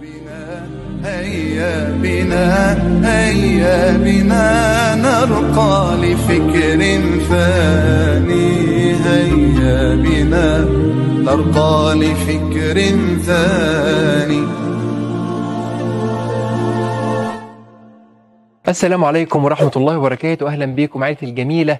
بنا هيا بنا هيا بنا نرقى لفكر ثاني هيا بنا نرقى لفكر ثاني السلام عليكم ورحمة الله وبركاته أهلا بكم عائلتي الجميلة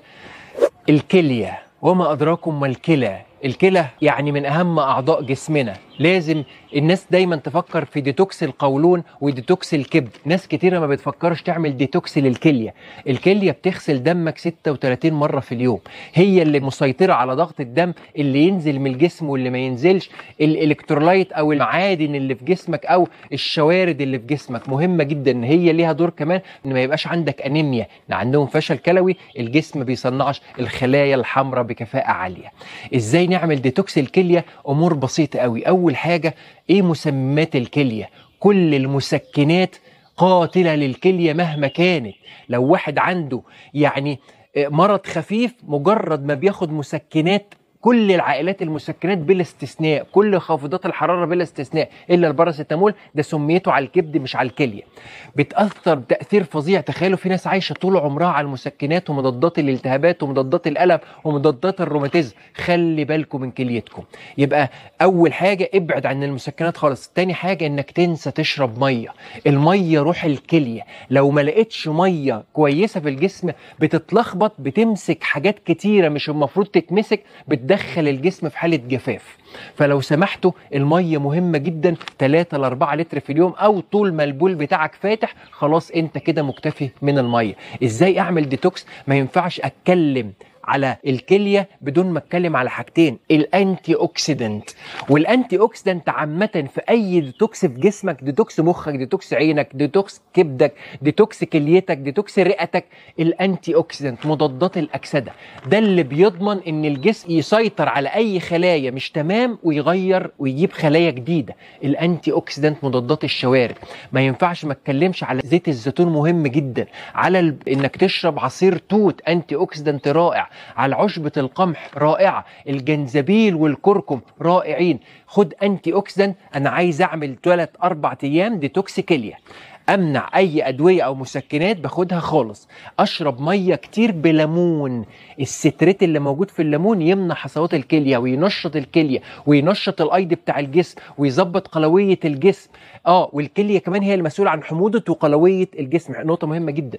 الكلية وما أدراكم ما الكلى الكلى يعني من أهم أعضاء جسمنا لازم الناس دايما تفكر في ديتوكس القولون وديتوكس الكبد ناس كتيرة ما بتفكرش تعمل ديتوكس للكلية الكلية بتغسل دمك 36 مرة في اليوم هي اللي مسيطرة على ضغط الدم اللي ينزل من الجسم واللي ما ينزلش الالكترولايت او المعادن اللي في جسمك او الشوارد اللي في جسمك مهمة جدا ان هي ليها دور كمان ان ما يبقاش عندك انيميا ان عندهم فشل كلوي الجسم ما بيصنعش الخلايا الحمراء بكفاءة عالية ازاي نعمل ديتوكس الكلية امور بسيطة قوي اول حاجة ايه مسمات الكلية كل المسكنات قاتلة للكلية مهما كانت لو واحد عنده يعني مرض خفيف مجرد ما بياخد مسكنات كل العائلات المسكنات بلا استثناء كل خافضات الحراره بلا استثناء الا الباراسيتامول ده سميته على الكبد مش على الكليه بتاثر تاثير فظيع تخيلوا في ناس عايشه طول عمرها على المسكنات ومضادات الالتهابات ومضادات الالم ومضادات الروماتيزم خلي بالكم من كليتكم يبقى اول حاجه ابعد عن المسكنات خالص تاني حاجه انك تنسى تشرب ميه الميه روح الكليه لو ما لقيتش ميه كويسه في الجسم بتتلخبط بتمسك حاجات كتيره مش المفروض تتمسك بتدخل الجسم في حاله جفاف فلو سمحتوا الميه مهمه جدا 3 ل 4 لتر في اليوم او طول ما البول بتاعك فاتح خلاص انت كده مكتفي من الميه ازاي اعمل ديتوكس ما ينفعش اتكلم على الكليه بدون ما اتكلم على حاجتين الانتي اوكسيدنت والانتي اوكسيدنت عامه في اي ديتوكس في جسمك ديتوكس مخك ديتوكس عينك ديتوكس كبدك ديتوكس كليتك ديتوكس رئتك الانتي اوكسيدنت مضادات الاكسده ده اللي بيضمن ان الجسم يسيطر على اي خلايا مش تمام ويغير ويجيب خلايا جديده الانتي اوكسيدنت مضادات الشوارد ما ينفعش ما اتكلمش على زيت الزيتون مهم جدا على ال... انك تشرب عصير توت انتي اوكسيدنت رائع على عشبة القمح رائعة الجنزبيل والكركم رائعين خد انتي اوكسيدنت انا عايز اعمل 3 4 ايام ديتوكس كليه امنع اي ادويه او مسكنات باخدها خالص اشرب ميه كتير بليمون الستريت اللي موجود في الليمون يمنع حصوات الكليه وينشط الكليه وينشط الايض بتاع الجسم ويظبط قلويه الجسم اه والكليه كمان هي المسؤوله عن حموضه وقلويه الجسم نقطه مهمه جدا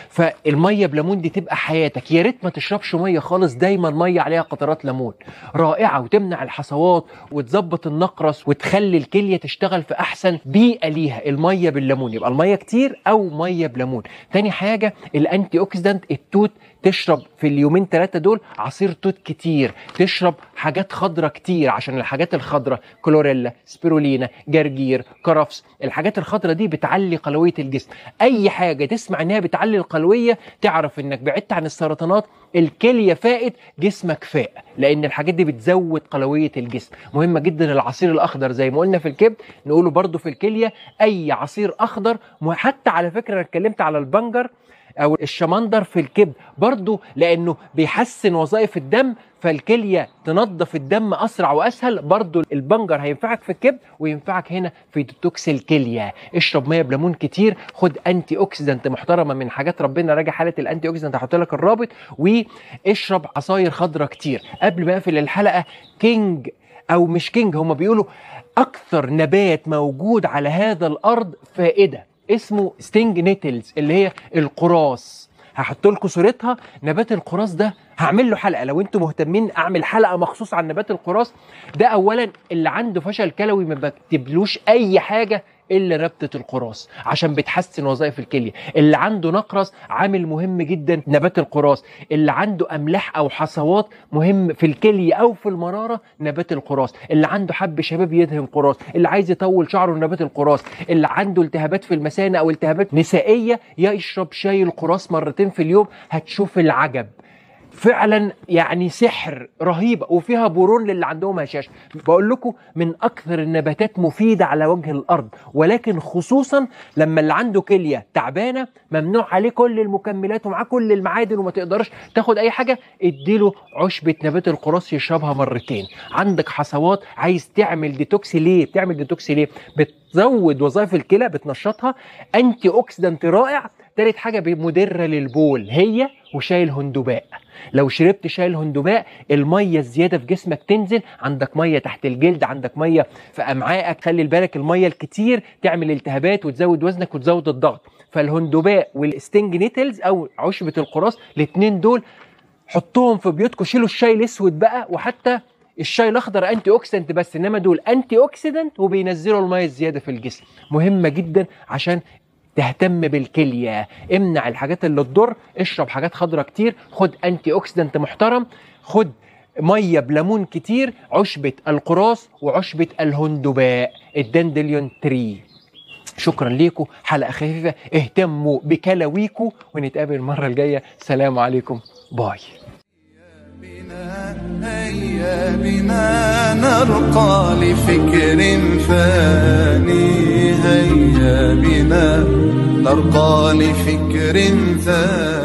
فالميه بليمون دي تبقى حياتك يا ريت ما تشربش ميه خالص دايما ميه عليها قطرات ليمون رائعه وتمنع الحصوات وتظبط النقرس وتخلي الكليه تشتغل في احسن بيئه ليها الميه بالليمون يبقى الميه كتير او ميه بليمون تاني حاجه الانتي اوكسيدانت التوت تشرب في اليومين ثلاثه دول عصير توت كتير تشرب حاجات خضراء كتير عشان الحاجات الخضراء كلوريلا سبirulina جرجير كرفس الحاجات الخضراء دي بتعلي قلويه الجسم اي حاجه تسمع انها بتعلي القلويه تعرف انك بعدت عن السرطانات الكليه فائت جسمك فاق لان الحاجات دي بتزود قلويه الجسم مهمه جدا العصير الاخضر زي ما قلنا في الكبد نقوله برضو في الكليه اي عصير اخضر حتى على فكره انا اتكلمت على البنجر او الشمندر في الكبد برضو لانه بيحسن وظائف الدم فالكليه تنظف الدم اسرع واسهل برضو البنجر هينفعك في الكبد وينفعك هنا في ديتوكس الكليه اشرب ميه بليمون كتير خد انتي اوكسيدنت محترمه من حاجات ربنا راجع حاله الانتي اوكسيدنت هحط لك الرابط واشرب عصاير خضراء كتير قبل ما اقفل الحلقه كينج او مش كينج هم بيقولوا اكثر نبات موجود على هذا الارض فائده اسمه ستينج نيتلز اللي هي القراص هحط لكم صورتها نبات القراص ده هعمل له حلقه لو انتم مهتمين اعمل حلقه مخصوص عن نبات القراص ده اولا اللي عنده فشل كلوي ما بكتبلوش اي حاجه الا نبته القراص عشان بتحسن وظائف الكليه اللي عنده نقرس عامل مهم جدا نبات القراص اللي عنده املاح او حصوات مهم في الكليه او في المراره نبات القراص اللي عنده حب شباب يدهن قراص اللي عايز يطول شعره نبات القراص اللي عنده التهابات في المثانه او التهابات نسائيه يشرب شاي القراص مرتين في اليوم هتشوف العجب فعلا يعني سحر رهيبه وفيها بورون للي عندهم هشاشه بقول لكم من اكثر النباتات مفيده على وجه الارض ولكن خصوصا لما اللي عنده كليه تعبانه ممنوع عليه كل المكملات ومعاه كل المعادن وما تقدرش تاخد اي حاجه اديله عشبه نبات القراص يشربها مرتين عندك حصوات عايز تعمل ديتوكس ليه بتعمل ديتوكس ليه بتزود وظائف الكلى بتنشطها انتي اوكسيدنت رائع تالت حاجه مدره للبول هي وشاي الهندباء لو شربت شاي الهندباء الميه الزياده في جسمك تنزل عندك ميه تحت الجلد عندك ميه في امعائك خلي بالك الميه الكتير تعمل التهابات وتزود وزنك وتزود الضغط فالهندباء والستنج نيتلز او عشبه القراص الاثنين دول حطهم في بيوتكم شيلوا الشاي الاسود بقى وحتى الشاي الاخضر انتي اوكسيدنت بس انما دول انتي اوكسيدنت وبينزلوا الميه الزياده في الجسم مهمه جدا عشان تهتم بالكليه امنع الحاجات اللي تضر اشرب حاجات خضراء كتير خد انتي اوكسيدنت محترم خد ميه بليمون كتير عشبه القراص وعشبه الهندباء الدندليون تري شكرا ليكم حلقه خفيفه اهتموا بكلاويكم ونتقابل المره الجايه سلام عليكم باي بنا هيا بنا نرقى لفكر ثاني هيا بنا نرقى لفكر ثاني